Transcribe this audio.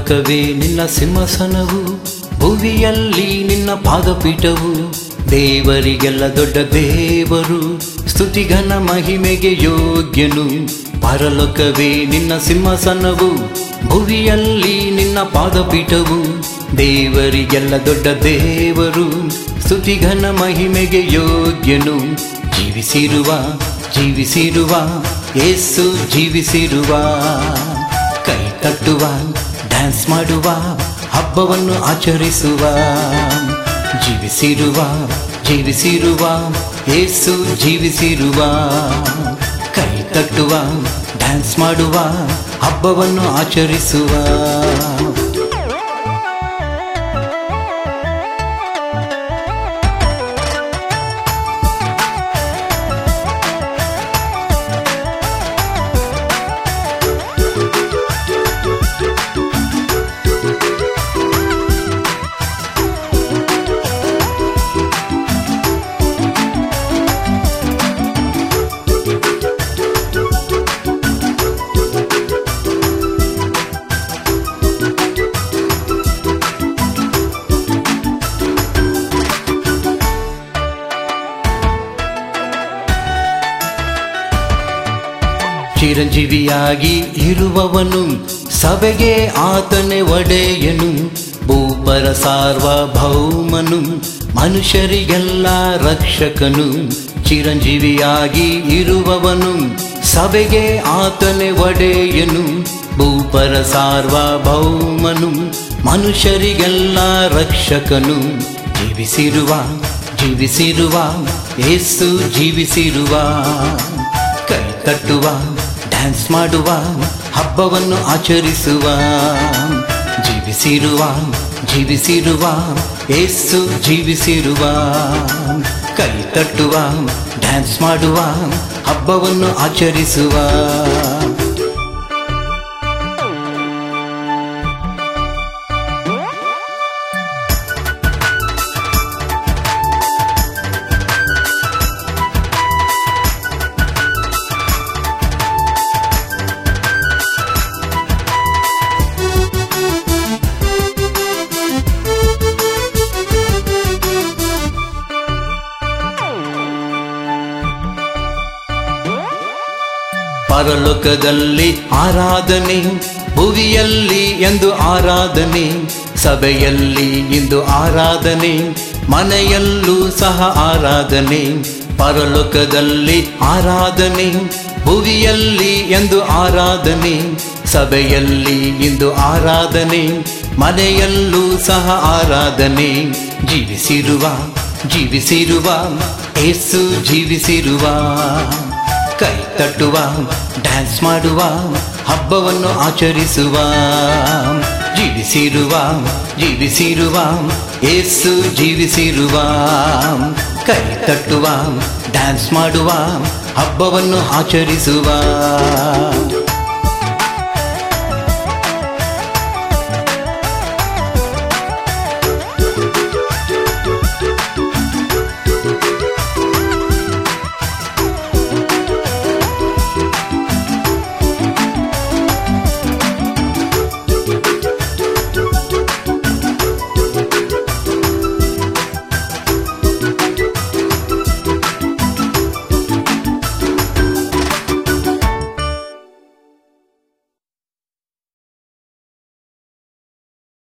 ಪರಲೋಕವೇ ನಿನ್ನ ಸಿಂಹಾಸನವು ಭುವಿಯಲ್ಲಿ ನಿನ್ನ ಪಾದಪೀಠವು ದೇವರಿಗೆಲ್ಲ ದೊಡ್ಡ ದೇವರು ಸ್ತುತಿಘನ ಮಹಿಮೆಗೆ ಯೋಗ್ಯನು ಪರಲೋಕವೇ ನಿನ್ನ ಸಿಂಹಾಸನವು ಭುವಿಯಲ್ಲಿ ನಿನ್ನ ಪಾದಪೀಠವು ದೇವರಿಗೆಲ್ಲ ದೊಡ್ಡ ದೇವರು ಸ್ತುತಿಘನ ಮಹಿಮೆಗೆ ಯೋಗ್ಯನು ಜೀವಿಸಿರುವ ಜೀವಿಸಿರುವ ಏಸು ಜೀವಿಸಿರುವ ಕೈ ತಟ್ಟುವ ಡ್ಯಾನ್ಸ್ ಮಾಡುವ ಹಬ್ಬವನ್ನು ಆಚರಿಸುವ ಜೀವಿಸಿರುವ ಜೀವಿಸಿರುವ ಏಸು ಜೀವಿಸಿರುವ ಕೈ ತಟ್ಟುವ ಡ್ಯಾನ್ಸ್ ಮಾಡುವ ಹಬ್ಬವನ್ನು ಆಚರಿಸುವ ಚಿರಂಜೀವಿಯಾಗಿ ಇರುವವನು ಸಭೆಗೆ ಆತನೇ ಒಡೆಯನು ಭೂಪರ ಸಾರ್ವಭೌಮನು ಮನುಷ್ಯರಿಗೆಲ್ಲ ರಕ್ಷಕನು ಚಿರಂಜೀವಿಯಾಗಿ ಇರುವವನು ಸಭೆಗೆ ಆತನೇ ಒಡೆಯನು ಭೂಪರ ಸಾರ್ವಭೌಮನು ಮನುಷ್ಯರಿಗೆಲ್ಲ ರಕ್ಷಕನು ಜೀವಿಸಿರುವ ಜೀವಿಸಿರುವ ಏಸು ಜೀವಿಸಿರುವ ಕೈ ತಟ್ಟುವ ಡ್ಯಾನ್ಸ್ ಮಾಡುವ ಹಬ್ಬವನ್ನು ಆಚರಿಸುವ ಜೀವಿಸಿರುವ ಜೀವಿಸಿರುವ ಏಸು ಜೀವಿಸಿರುವ ಕೈ ತಟ್ಟುವ ಡ್ಯಾನ್ಸ್ ಮಾಡುವ ಹಬ್ಬವನ್ನು ಆಚರಿಸುವ ಪರಲೋಕದಲ್ಲಿ ಆರಾಧನೆ ಭುವಿಯಲ್ಲಿ ಎಂದು ಆರಾಧನೆ ಸಭೆಯಲ್ಲಿ ಇಂದು ಆರಾಧನೆ ಮನೆಯಲ್ಲೂ ಸಹ ಆರಾಧನೆ ಪರಲೋಕದಲ್ಲಿ ಆರಾಧನೆ ಭುವಿಯಲ್ಲಿ ಎಂದು ಆರಾಧನೆ ಸಭೆಯಲ್ಲಿ ಇಂದು ಆರಾಧನೆ ಮನೆಯಲ್ಲೂ ಸಹ ಆರಾಧನೆ ಜೀವಿಸಿರುವ ಜೀವಿಸಿರುವ ಏಸು ಜೀವಿಸಿರುವ ಕೈ ತಟ್ಟುವ ಡ್ಯಾನ್ಸ್ ಮಾಡುವ ಹಬ್ಬವನ್ನು ಆಚರಿಸುವ ಜೀವಿಸಿರುವ ಜೀವಿಸಿರುವ ಏಸು ಜೀವಿಸಿರುವ ಕೈ ತಟ್ಟುವ ಡ್ಯಾನ್ಸ್ ಮಾಡುವ ಹಬ್ಬವನ್ನು ಆಚರಿಸುವ